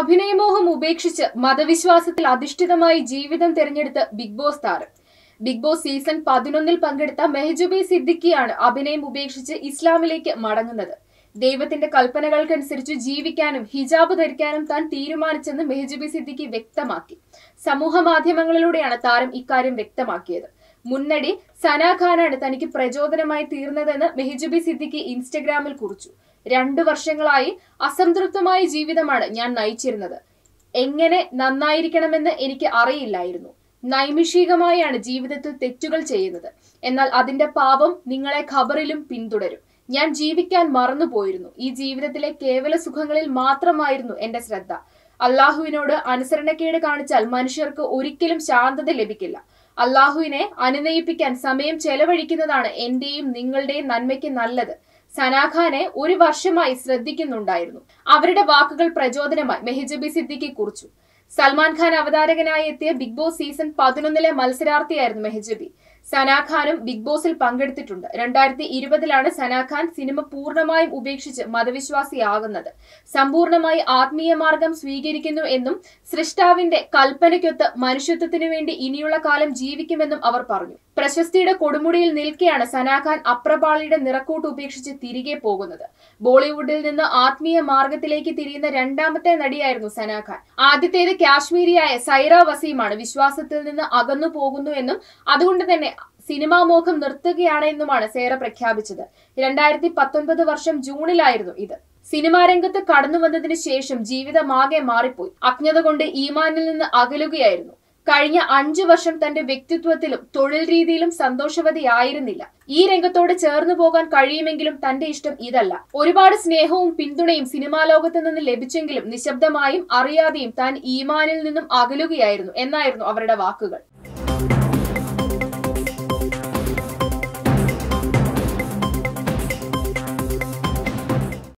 അഭിനയമോഹം ഉപേക്ഷിച്ച് മതവിശ്വാസത്തിൽ അധിഷ്ഠിതമായി ജീവിതം തിരഞ്ഞെടുത്ത് ബിഗ് ബോസ് താരം ബിഗ് ബോസ് സീസൺ പതിനൊന്നിൽ പങ്കെടുത്ത മെഹജുബി സിദ്ദിഖിയാണ് അഭിനയം ഉപേക്ഷിച്ച് ഇസ്ലാമിലേക്ക് മടങ്ങുന്നത് ദൈവത്തിന്റെ കൽപ്പനകൾക്കനുസരിച്ച് ജീവിക്കാനും ഹിജാബ് ധരിക്കാനും താൻ തീരുമാനിച്ചെന്ന് മെഹജുബി സിദ്ദിഖി വ്യക്തമാക്കി സമൂഹ മാധ്യമങ്ങളിലൂടെയാണ് താരം ഇക്കാര്യം വ്യക്തമാക്കിയത് മുന്നടി സന ഖാനാണ് തനിക്ക് പ്രചോദനമായി തീർന്നതെന്ന് മെഹജുബി സിദ്ദിഖി ഇൻസ്റ്റഗ്രാമിൽ കുറിച്ചു രണ്ടു വർഷങ്ങളായി അസംതൃപ്തമായ ജീവിതമാണ് ഞാൻ നയിച്ചിരുന്നത് എങ്ങനെ നന്നായിരിക്കണമെന്ന് എനിക്ക് അറിയില്ലായിരുന്നു നൈമിഷികമായാണ് ജീവിതത്തിൽ തെറ്റുകൾ ചെയ്യുന്നത് എന്നാൽ അതിന്റെ പാപം നിങ്ങളെ ഖബറിലും പിന്തുടരും ഞാൻ ജീവിക്കാൻ മറന്നുപോയിരുന്നു ഈ ജീവിതത്തിലെ കേവല സുഖങ്ങളിൽ മാത്രമായിരുന്നു എന്റെ ശ്രദ്ധ അള്ളാഹുവിനോട് അനുസരണക്കേട് കാണിച്ചാൽ മനുഷ്യർക്ക് ഒരിക്കലും ശാന്തത ലഭിക്കില്ല അള്ളാഹുവിനെ അനുനയിപ്പിക്കാൻ സമയം ചെലവഴിക്കുന്നതാണ് എന്റെയും നിങ്ങളുടെയും നന്മയ്ക്ക് നല്ലത് സനാഖാനെ ഒരു വർഷമായി ശ്രദ്ധിക്കുന്നുണ്ടായിരുന്നു അവരുടെ വാക്കുകൾ പ്രചോദനമായി മെഹിജബി സിദ്ദിഖി കുറിച്ചു സൽമാൻ ഖാൻ അവതാരകനായി എത്തിയ ബിഗ് ബോസ് സീസൺ പതിനൊന്നിലെ മത്സരാർത്ഥിയായിരുന്നു മെഹജബി സനാഖാനും ബിഗ് ബോസിൽ പങ്കെടുത്തിട്ടുണ്ട് രണ്ടായിരത്തി ഇരുപതിലാണ് സനാഖാൻ സിനിമ പൂർണ്ണമായും ഉപേക്ഷിച്ച് മതവിശ്വാസിയാകുന്നത് സമ്പൂർണമായി ആത്മീയ മാർഗം സ്വീകരിക്കുന്നു എന്നും സൃഷ്ടാവിന്റെ കൽപ്പനയ്ക്കൊത്ത് മനുഷ്യത്വത്തിനു വേണ്ടി ഇനിയുള്ള കാലം ജീവിക്കുമെന്നും അവർ പറഞ്ഞു പ്രശസ്തിയുടെ കൊടുമുടിയിൽ നിൽക്കെയാണ് സനാഖാൻ അപ്രപാളിയുടെ നിറക്കൂട്ട് ഉപേക്ഷിച്ച് തിരികെ പോകുന്നത് ബോളിവുഡിൽ നിന്ന് ആത്മീയ മാർഗത്തിലേക്ക് തിരിയുന്ന രണ്ടാമത്തെ നടിയായിരുന്നു സനാഖാൻ ആദ്യത്തേത് കാശ്മീരിയായ സൈറ വസീമാണ് വിശ്വാസത്തിൽ നിന്ന് അകന്നു പോകുന്നു എന്നും അതുകൊണ്ട് തന്നെ സിനിമാ മോഹം നിർത്തുകയാണ് എന്നുമാണ് സേറ പ്രഖ്യാപിച്ചത് രണ്ടായിരത്തി പത്തൊൻപത് വർഷം ജൂണിലായിരുന്നു ഇത് സിനിമാ രംഗത്ത് കടന്നു വന്നതിന് ശേഷം ജീവിതമാകെ മാറിപ്പോയി അജ്ഞത കൊണ്ട് ഈമാനിൽ നിന്ന് അകലുകയായിരുന്നു കഴിഞ്ഞ അഞ്ചു വർഷം തന്റെ വ്യക്തിത്വത്തിലും തൊഴിൽ രീതിയിലും സന്തോഷവതിയായിരുന്നില്ല ഈ രംഗത്തോട് ചേർന്നു പോകാൻ കഴിയുമെങ്കിലും തന്റെ ഇഷ്ടം ഇതല്ല ഒരുപാട് സ്നേഹവും പിന്തുണയും സിനിമാ ലോകത്ത് നിന്ന് ലഭിച്ചെങ്കിലും നിശബ്ദമായും അറിയാതെയും താൻ ഈമാനിൽ നിന്നും അകലുകയായിരുന്നു എന്നായിരുന്നു അവരുടെ വാക്കുകൾ